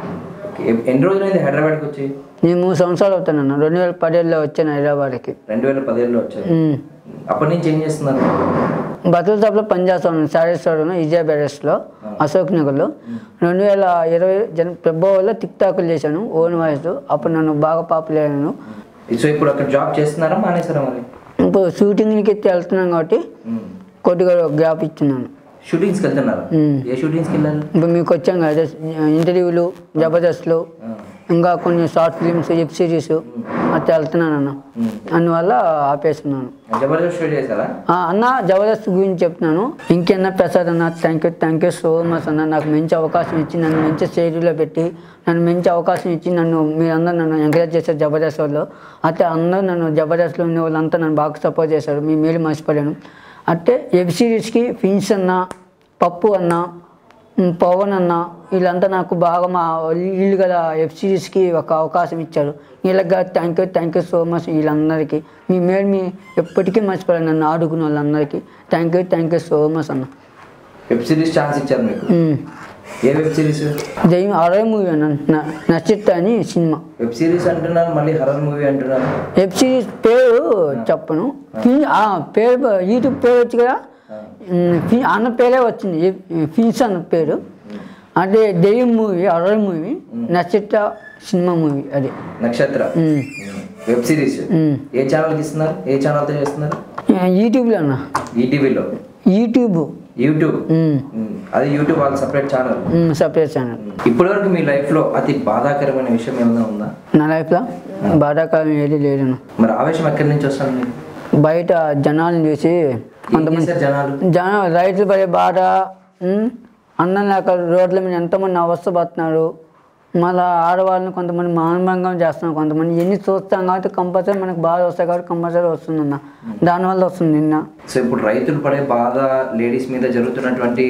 ఎన్ని రోజులైంది హైదరాబాద్కి వచ్చి నేను మూడు సంవత్సరాలు అవుతానన్న రెండు వేల పదిహేడులో వచ్చాను హైదరాబాద్కి రెండు వేల పదిహేడులో వచ్చారు ఉమ్. అప్పటి నుంచి ఏం చేస్తున్నారు బతుల షాప్లో పనిచేస్తాను శారీస్టోర్లో విజయ బ్యారెస్లో అశోక్ నగర్లో రెండు వేల ఇరవై జన ఫిబ్రవరిలో టిక్ టాకులు చేశాను ఓన్ వాయిస్ అప్పుడు నన్ను బాగా పాపులర్ అయ్యాను సో ఇప్పుడు అక్కడ జాబ్ చేస్తున్నారా మానేసారా మరి ఇప్పుడు షూటింగ్కి వెళ్తున్నాను కాబట్టి ఉమ్. కొద్దిగా గ్యాప్ ఇస్తున్నాను షూటింగ్స్కి వెళ్తున్నారా ఉమ్. ఏ షూటింగ్స్కి వెళ్ళారు ఇప్పుడు మీకు వచ్చాం కదా ఇంటర్వ్యూలు జబర్దస్త్లు ఆ. ఇంకా కొన్ని షార్ట్ ఫిల్మ్స్ వెబ్ సిరీస్ అట్లా వెళ్తున్నాను అన్న ఉమ్. అందువల్ల ఆపేస్తున్నాను జబర్దస్త్ షో చేశారా ఆ, అన్న జబర్దస్త్ గురించి చెప్తున్నాను ఇంకెన్న ప్రసాద్ అన్న thank you thank you so much అన్న నాకు మంచి అవకాశం ఇచ్చి నన్ను మంచి స్టేజ్లో పెట్టి నన్ను మంచి అవకాశం ఇచ్చి నన్ను మీరందరూ నన్ను ఎంకరేజ్ చేశారు జబర్దస్త్ వాళ్ళు అట్లా అందరూ నన్ను జబర్దస్త్లో ఉన్న వాళ్ళంతా నన్ను బాగా సపోర్ట్ చేశారు మీ మేలు మర్చిపోలేను అంటే వెబ్ సిరీస్కి ఫిన్స్ అన్న పప్పు అన్న ఉమ్, పవన్ అన్న వీళ్ళంతా నాకు బాగా మా వీళ్ళు కదా వెబ్ సిరీస్కి ఒక అవకాశం ఇచ్చారు వీళ్ళకి thank you thank you so much వీళ్ళందరికీ మీ మేలు మీ ఎప్పటికీ మర్చిపోలేను నన్ను ఆడుకున్న వాళ్ళందరికీ thank you thank you so much అన్న వెబ్ సిరీస్ ఛాన్స్ ఇచ్చారు మీకు ఉమ్. ఏ వెబ్ సిరీస్ దయ్యం అరవై మూవీ అన్న న- నచ్చిత్త అని సినిమా వెబ్ సిరీస్ అంటున్నారు మళ్ళీ హర్రర్ మూవీ అంటున్నారు వెబ్ సిరీస్ పేరు చెప్పను ఫిన్ ఆ, పేరు యూట్యూబ్ పేరు వచ్చి కదా ఉమ్, ఫి- అన్న పేరే వచ్చింది ఏ- ఫిన్స్ అన్న పేరు అంటే దెయ్యం మూవీ అరవై మూవీ నచ్చిత్త సినిమా మూవీ అది నక్షత్ర ఉమ్. వెబ్ సిరీస్ ఉమ్. ఏ ఛానల్కి ఇస్తున్నారు ఏ ఛానల్తో చేస్తున్నారు ఆ, యూట్యూబ్లో అన్న ఈటీవీలో యూట్యూబ్ యూట్యూబ్ ఉమ్, ఉమ్. అది యూట్యూబ్ వాళ్ళ సపరేట్ ఛానల్ ఉమ్, సపరేట్ ఛానల్ ఇప్పటివరకు మీ లైఫ్లో అతి బాధాకరమైన విషయం ఏమైనా ఉందా నా లైఫ్లో బాధాకాలం ఏది లేదన్న మరి ఆవేశం ఎక్కడి నుంచి వస్తుంది మీకు బయట జనాలను చూసి ఏం చేశారు జనాలు జన రైతులు పడే బాధ ఉమ్, అన్నం లేక రోడ్ల మీద ఎంతమంది అవస్థపడుతున్నారు మళ్ళీ ఆడవాళ్ళని కొంతమంది మానభంగం చేస్తున్నారు కొంతమంది ఎన్ని చూస్తాం కాబట్టి కంపల్సరీ మనకు బాధ వస్తాయి కాబట్టి కంపల్సరీ వస్తుందన్న దానివల్ల వస్తుంది నిన్న సో ఇప్పుడు రైతులు పడే బాధ లేడీస్ మీద జరుగుతున్నటువంటి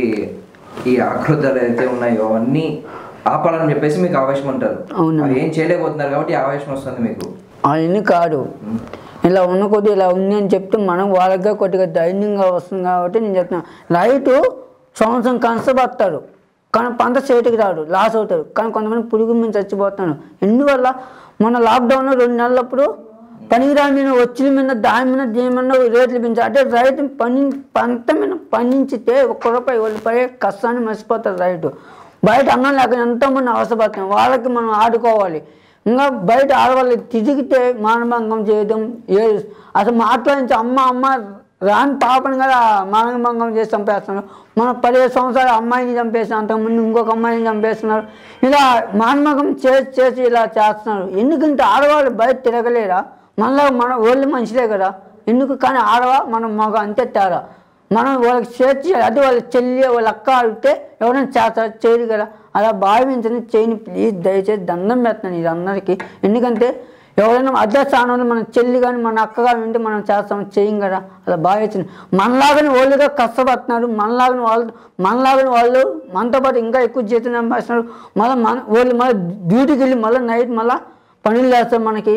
ఈ ఆకృతాలు అయితే ఉన్నాయో అవన్నీ ఆపాలని చెప్పేసి మీకు ఆవేశం అంటారు అవును. అవి ఏం చేయలేకపోతున్నారు కాబట్టి ఈ ఆవేశం వస్తుంది మీకు అవన్నీ కాదు ఇలా ఉన్న కొద్ది ఇలా ఉంది అని చెప్తే మనం వాళ్ళగా కొద్దిగా ధైర్యంగా వస్తుంది కాబట్టి నేను చెప్తున్నా రైతు సంవత్సరం కష్టపడతాడు కానీ పంట చేతికి రాడు లాస్ అవుతాడు కానీ కొంతమంది పురుగు మీద చచ్చిపోతున్నాడు ఎందువల్ల మన లాక్డౌన్లో రెండు నెలలప్పుడు పనికిరాని మీద వచ్చిన మీద దాని మీద దీని మీద రేట్లు పెంచారు అంటే రైతు పని పంట మీద పండించితే ఒక్క రూపాయి వాళ్ళు పడే కష్టాన్ని మర్చిపోతారు రైతు బయట అన్నం లేక ఎంతోమంది అవసరపడుతున్నారు వాళ్ళకి మనం ఆడుకోవాలి ఇంకా బయట ఆడవాళ్ళు తిరిగితే మానభంగం చేయడం ఏ అసలు మాట్లాడించి అమ్మ అమ్మ రాని పాపని కదా మానభంగం చేసి చంపేస్తున్నారు మన పదిహేడు సంవత్సరాలు అమ్మాయిని చంపేసిన అంతకుముందు ఇంకొక అమ్మాయిని చంపేస్తున్నారు ఇలా మానభంగం చేసి చేసి ఇలా చేస్తున్నారు ఎందుకంటే ఆడవాళ్ళు బయట తిరగలేరా మనలో మన వాళ్ళు మనుషులే కదా ఎందుకు కానీ ఆడవా మనం మగ అంతే తేడా మనం వాళ్ళకి షేర్ చేయాలి అది వాళ్ళ చెల్లి వాళ్ళ అక్క అడిగితే ఎవరైనా చేస్తారు చేయరు కదా అలా భావించని చేయని ప్లీజ్ దయచేసి దండం పెడుతున్నాను ఇది అందరికీ ఎందుకంటే ఎవరైనా అద్దె స్థానంలో మన చెల్లి కానీ మన అక్క కానీ ఉంటే మనం చేస్తాం చేయం కదా అలా భావించండి మనలాగానే వాళ్ళుగా కష్టపడుతున్నారు మనలాగానే వాళ్ళు మనలాగానే వాళ్ళు మనతో పాటు ఇంకా ఎక్కువ జీతం సంపాదిస్తున్నారు మళ్ళీ మన వాళ్ళు మళ్ళీ డ్యూటీకి వెళ్ళి మళ్ళీ నైట్ మళ్ళీ పనులు చేస్తారు మనకి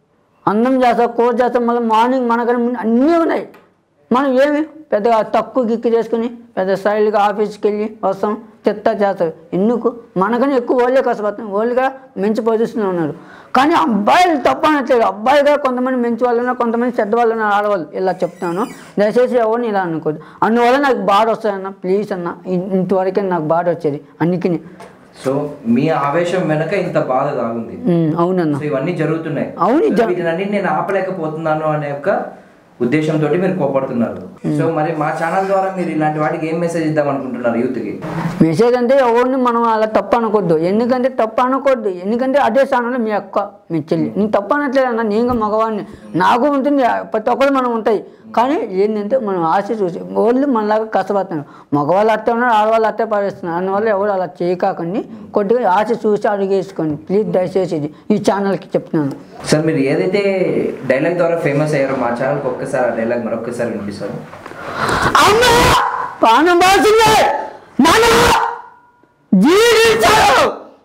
అన్నం చేస్తాం కూర చేస్తాం మళ్ళీ మార్నింగ్ మనకని ముందు అన్నీ ఉన్నాయి మనం ఏమి పెద్దగా తక్కువ గిక్కి చేసుకుని పెద్ద స్టైల్గా ఆఫీస్కి వెళ్ళి వస్తాం చెత్త చేస్తారు ఎందుకు మనకని ఎక్కువ వాళ్ళే కష్టపడతాం వాళ్ళుగా మంచి పొజిషన్లో ఉన్నారు కానీ అబ్బాయిలు తప్ప అనట్లేదు అబ్బాయిగా కొంతమంది మంచి వాళ్ళు ఉన్నారు కొంతమంది చెడ్డ వాళ్ళు ఉన్నారు ఆడవాళ్ళు ఇలా చెప్తాను దయచేసి ఎవరిని ఇలా అనుకోదు అందువల్ల నాకు బాధ వస్తాయన్న ప్లీజ్ అన్న ఇ- ఇంతవరకే నాకు బాధ వచ్చేది అందుకని సో మీ ఆవేశం వెనక ఇంత బాధ దాగుంది ఉమ్, అవునన్న సో ఇవన్నీ జరుగుతున్నాయి అవును, సో వీటినన్ని నేను ఆపలేకపోతున్నాను అనే ఒక ఉద్దేశంతో మీరు కోపడుతున్నారు సో మరి మా ఛానల్ ద్వారా మీరు ఇలాంటి వాటికి ఏం మెసేజ్ ఇద్దాం అనుకుంటున్నారు యూత్ కి మెసేజ్ అంటే ఎవరిని మనం అలా తప్పు అనకొద్దు ఎందుకంటే తప్పు అనకొద్దు ఎందుకంటే అదే స్థానంలో మీ అక్క మీ చెల్లి నేను తప్పు అనట్లేదు అన్న నేను మగవాడిని నాకు ఉంటుంది ప్రతి ఒక్కరు మనం ఉంటాయి కానీ ఏంటంటే మనం ఆశ చూసి వాళ్ళు మనలాగా కష్టపడుతున్నారు మగవాళ్ళు అట్టే ఉన్నారు ఆడవాళ్ళు అట్టే పడేస్తున్నారు అందువల్ల ఎవరు అలా చేయకాకండి కొద్దిగా ఆశ చూసి అడుగేసుకోండి ప్లీజ్ దయచేసి ఇది ఈ ఛానల్కి చెప్తున్నాను సార్ మీరు ఏదైతే డైలాగ్ ద్వారా ఫేమస్ అయ్యారో మా ఛానల్కి ఒక్కసారి ఆ డైలాగ్ మరొకసారి వినిపిస్తారు అమ్మ ప్రాణం బాసిందే నాన్న జీవించారు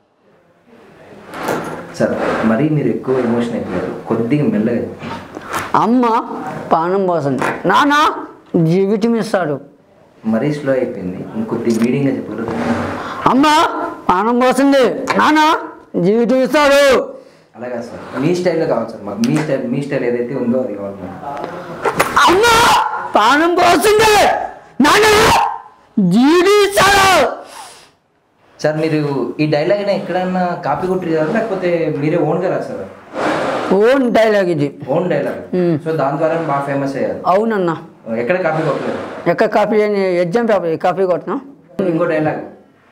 సార్ మరీ మీరు ఎక్కువ ఎమోషన్ అయిపోయారు కొద్దిగా మెల్లగా అమ్మ పానం పోసింది నాన్న జీవితం ఇస్తాడు మరీ స్లో అయిపోయింది ఇంకొద్ది మీడియంగా చెప్పారు అమ్మ పానం పోసింది నాన్న జీవితం ఇస్తాడు అలాగా సార్ మీ స్టైల్లో కావాలి సార్ మాకు మీ స్టైల్ మీ స్టైల్ ఏదైతే ఉందో అది కావాలి మాకు. అమ్మ పానం పోసింది నాన్న జీవితం ఇస్తాడు సార్ మీరు ఈ డైలాగ్ అయినా ఎక్కడన్నా కాపీ కొట్టి లేకపోతే మీరే ఓన్గా రాసారా ఓన్ డైలాగ్ ఇది ఓన్ డైలాగ్ మ్మ్. సో దాని ద్వారా బాగా ఫేమస్ అయ్యారు అవునన్నా ఎక్కడ కాపీ కొట్టలేదు ఎక్కడ కాపీ లేని ఎగ్జామ్ పేపర్ కాపీ కొట్టినా ఇంకో డైలాగ్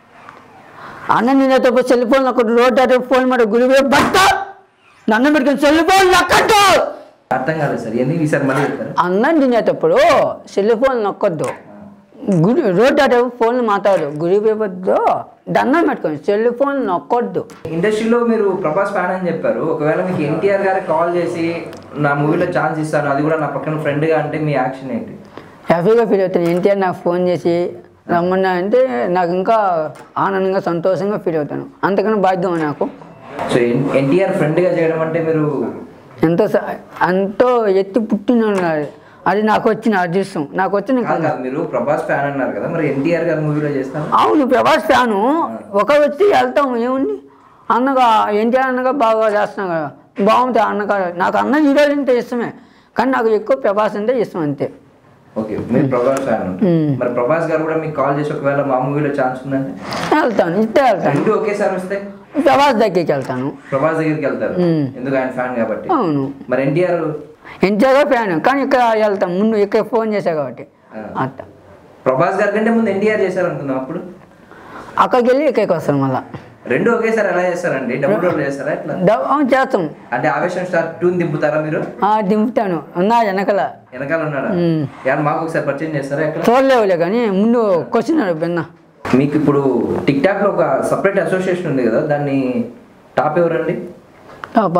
అన్న నేనైతే సెల్ ఫోన్ ఒకటి రోడ్డు అటు ఫోన్ మాట గురివే బట్ట నన్ను పెట్టుకుని సెల్ ఫోన్ నక్కట్టు అర్థం కాలేదు సార్ ఎందుకు ఈసారి మళ్ళీ చెప్తారు అన్నం తినేటప్పుడు సెల్ ఫోన్ నొక్కొద్దు గుడి రోడ్డు అటు ఫోన్ మాట్లాడు గురి పేపర్తో దండం పెట్టుకోండి సెల్ ఫోన్ నొక్కొద్దు ఇండస్ట్రీలో మీరు ప్రభాస్ ఫ్యాన్ అని చెప్పారు ఒకవేళ మీకు ఎన్టీఆర్ గారికి కాల్ చేసి నా మూవీలో ఛాన్స్ ఇస్తాను అది కూడా నా పక్కన ఫ్రెండ్గా అంటే మీ యాక్షన్ ఏంటి హ్యాపీగా ఫీల్ అవుతాను ఎన్టీఆర్ నాకు ఫోన్ చేసి రమ్మన్నా అంటే నాకు ఇంకా ఆనందంగా సంతోషంగా ఫీల్ అవుతాను అంతకన్నా భాగ్యం నాకు సో ఎన్టీఆర్ ఫ్రెండ్గా చేయడం అంటే మీరు ఎంతో స- ఎంతో ఎత్తి పుట్టిన అది నాకు వచ్చిన అదృష్టం నాకు వచ్చిన కాదు కాదు మీరు ప్రభాస్ ఫ్యాన్ అన్నారు కదా మరి ఎన్టీఆర్ గారి మూవీలో చేస్తాను అవును ప్రభాస్ ఫ్యాను ఒక వచ్చి వెళ్తాం ఏముంది అన్నగా ఎన్టీఆర్ అన్నగా బాగా చేస్తున్నాం కదా బాగుంటుంది అన్నగా నాకు అన్న హీరోలు అంటే ఇష్టమే కానీ నాకు ఎక్కువ ప్రభాస్ అంటే ఇష్టం అంతే ఓకే మీరు ప్రభాస్ ఫ్యాన్ మ్మ్. మరి ప్రభాస్ గారు కూడా మీకు కాల్ చేసి ఒకవేళ మా మూవీలో ఛాన్స్ ఉందంటే వెళ్తాను ఇస్తే వెళ్తాను రెండు ఒకేసారి వస్తే ప్రభాస్ దగ్గరికి వెళ్తాను ప్రభాస్ దగ్గరికి వెళ్తారు మ్మ్. ఎందుకు ఆయన ఫ్యాన్ కాబట్టి అవును మరి ఎన్టీఆర్ ఎన్టీఆర్ ఫ్యాన్ కానీ ఇక్కడ వెళ్తాం ముందు ఇక్కడ ఫోన్ చేశా కాబట్టి ఆ. అట్ట ప్రభాస్ గారి కంటే ముందు ఎన్టీఆర్ చేశారు అనుకుందాం అప్పుడు అక్కడికి వెళ్ళి ఇక్కడికి వస్తాను మళ్ళా రెండు ఒకేసారి ఎలా చేస్తారండి డబుల్ రోల్ చేస్తారా ఎట్లా డబ్- అవును చేస్తాం అంటే ఆవేశం స్టార్ టూన్ దింపుతారా మీరు ఆ, దింపుతాను ఉన్నా వెనకల వెనకాల ఉన్నాడా మ్మ్. యార్ మాకు ఒకసారి పరిచయం చేస్తారా ఎక్కడ చూడలేవులే కానీ ముందు క్వశ్చన్ బిన్న మీకు ఇప్పుడు టిక్ టాక్ లో ఒక సపరేట్ అసోసియేషన్ ఉంది కదా దాన్ని టాప్ ఎవరండి పాప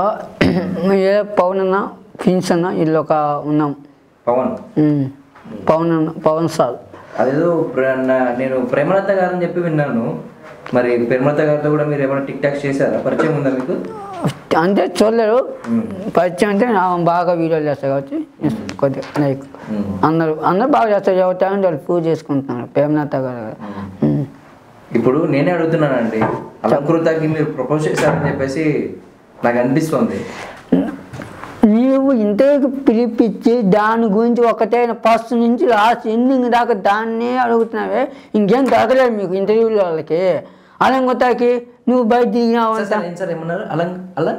ఏ పవన్ అన్న ఫిన్స్ అన్న వీళ్ళు ఒక ఉన్నాం పవన్ ఉమ్. పవన్ అన్న పవన్ సార్ అదేదో ప్ర- నా- నేను ప్రేమలత గారు అని చెప్పి విన్నాను మరి ప్రేమలత గారితో కూడా మీరు ఏమైనా టిక్ టాక్ చేశారా పరిచయం ఉందా మీకు అంటే చూడలేరు పరిచయం అంటే నా బాగా వీడియోలు చేస్తారు కాబట్టి కొద్దిగా లైక్ మ్మ్. అందరూ అందరూ బాగా చేస్తారు ఎవరి టైం వాళ్ళు పూజ చేసుకుంటున్నారు ప్రేమనాథ గారు ఉమ్. ఇప్పుడు నేనే అడుగుతున్నానండి అలంకృతకి మీరు ప్రపోజ్ చేశారని చెప్పేసి నాకు అనిపిస్తుంది నీవు ఇంతకు పిలిపించి దాని గురించి ఒకటే ఫస్ట్ నుంచి లాస్ట్ ఎండింగ్ దాకా దాన్నే అడుగుతున్నావే ఇంకేం దొరకలేదు మీకు ఇంటర్వ్యూలో వాళ్ళకి అలంగొత్తాకి నువ్వు బయట దిగినావు సార్, అంట సార్ ఏం సార్ ఏమన్నారు అలా అలా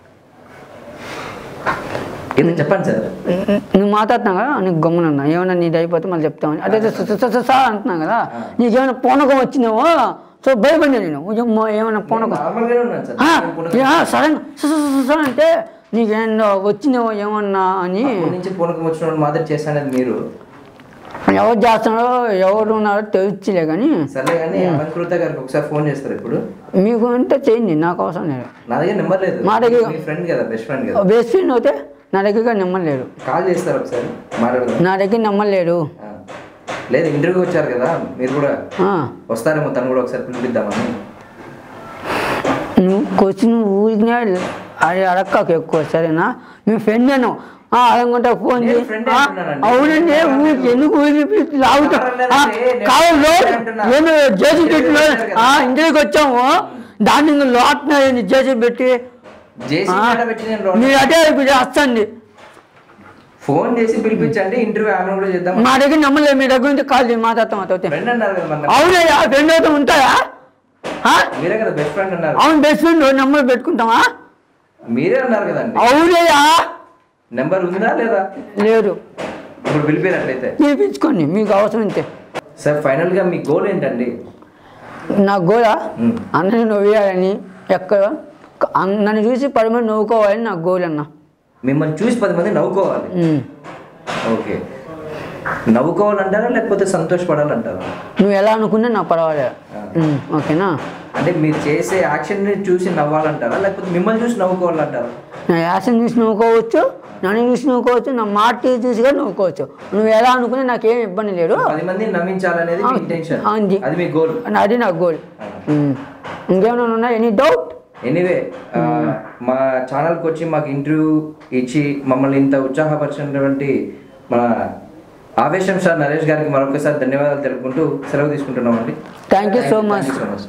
ఏదో చెప్పండి సార్ నువ్వు మాట్లాడుతున్నావు కదా నీకు గమ్మునన్నా ఏమన్నా నీది అయిపోతే మళ్ళీ చెప్తామని అదే స- స- స- స- సార్ అంటున్నావు కదా నీకేమైనా పూనకం వచ్చినావో సో భయపడినా నేను ఉయ్యమ్మో, ఏమైనా పూనకం నార్మల్గానే ఉన్నాను సార్ ఆ, నేను పూనకం- యా, సడన్ స- స- స- స- అంటే నీకేందో వచ్చినావో ఏమన్నా అని అప్పటి నుంచి పూనకం వచ్చిన వాళ్ళు మాదిరి చేస్తానది మీరు ఎవరు చేస్తున్నారో ఎవరు ఉన్నారో తెలుసులే కానీ సర్లే కానీ అలంకృత గారికి ఒకసారి ఫోన్ చేస్తారు ఇప్పుడు మీకు అంటే చేయండి నాకు అవసరం లేదు నా దగ్గర నెంబర్ లేదు మా దగ్గర- మీ ఫ్రెండ్ కదా బెస్ట్ ఫ్రెండ్ కదా బెస్ట్ ఫ్రెండ్ అయితే నా దగ్గర నెంబర్ లేడు కాల్ చేస్తారు ఒకసారి మాట్లాడదాం నా దగ్గర నెంబర్ లేడు ఆ. లేదు ఇంటర్వ్యూకి వచ్చారు కదా మీరు కూడా ఆ, వస్తారేమో తను కూడా ఒకసారి పిలిపిద్దామని నువ్వు క్వశ్చన్ ఊరికినే అది అడక్కకు ఎక్కువ సరేనా మీ ఫ్రెండ్ నేను అలాగంటే ఫోన్ నేను చేయి friend ఆ, అంటున్నానండి. అవునండి ఊరికి ఎందుకు ఊరికి పిలిచి లాగుతా ఆ, నేను కావాలి friend లోటు అంటున్నా. ఏమి జేసీ పెట్టి వచ్చారు కదా. ఇంటికి వచ్చాము దాన్ని ఇంకా లోటున్నాయండి జేసీ పెట్టి జేసీ ఆ, మేడం పెట్టి నేను మీరు అదే ఇప్పుడు వస్తుంది ఫోన్ చేసి పిలిపించండి ఇంటర్వ్యూ ఆమె కూడా చేద్దాం మా దగ్గర నమ్మలేదు మీ దగ్గర నుంచి కాల్ చేయి మాట్లాడతాం అతవుతే ఫ్రెండ్ అన్నారు కదా మరి అవునయ్యా ఫ్రెండ్ అయితే ఉంటాయా ఆ? మీరే కదా బెస్ట్ ఫ్రెండ్ అన్నారు అవును బెస్ట్ ఫ్రెండ్ నెంబర్ పెట్టుకుంటావా మీరే అన్నారు కదండి అవునయ్యా నెంబర్ ఉందా లేదా లేదు ఇప్పుడు పిలిపినట్లయితే పిలిపించుకోండి మీకు అవసరం ఉంటే సార్ ఫైనల్ గా మీ గోల్ ఏంటండి నా గోడ ఉమ్. అన్నని నవ్వేయాలని ఎక్కడ నన్ను చూసి పది మంది నవ్వుకోవాలని నా గోల్ అన్న మిమ్మల్ని చూసి పది మంది నవ్వుకోవాలి ఉమ్. ఓకే నవ్వుకోవాలంటారా లేకపోతే సంతోషపడాలంటారా నువ్వు ఎలా అనుకున్నా నాకు పర్వాలేదు ఉమ్, ఓకేనా అంటే మీరు చేసే యాక్షన్ ని చూసి నవ్వాలంటారా లేకపోతే మిమ్మల్ని చూసి నవ్వుకోవాలంటారా నా యాసం చూసి నవ్వుకోవచ్చు నన్ను చూసి నవ్వుకోవచ్చు నా మాట చూసి కూడా నవ్వుకోవచ్చు నువ్వు ఎలా అనుకున్నా నాకేం ఇబ్బంది లేదు పది మందిని నవ్వించాలనేది మీ ఆ, ఇంటెన్షన్ అంది. అది మీ గోల్ అది నా గోల్ ఉమ్. ఇంకేమైనా ఉన్నా ఎనీ డౌట్ ఎనీవే మా ఛానల్కి వచ్చి మాకు ఇంటర్వ్యూ ఇచ్చి మమ్మల్ని ఇంత ఉత్సాహపరిచినటువంటి మన ఆవేశం సార్ నరేష్ గారికి మరొకసారి ధన్యవాదాలు తెలుపుకుంటూ సెలవు తీసుకుంటున్నామండి thank you so much so much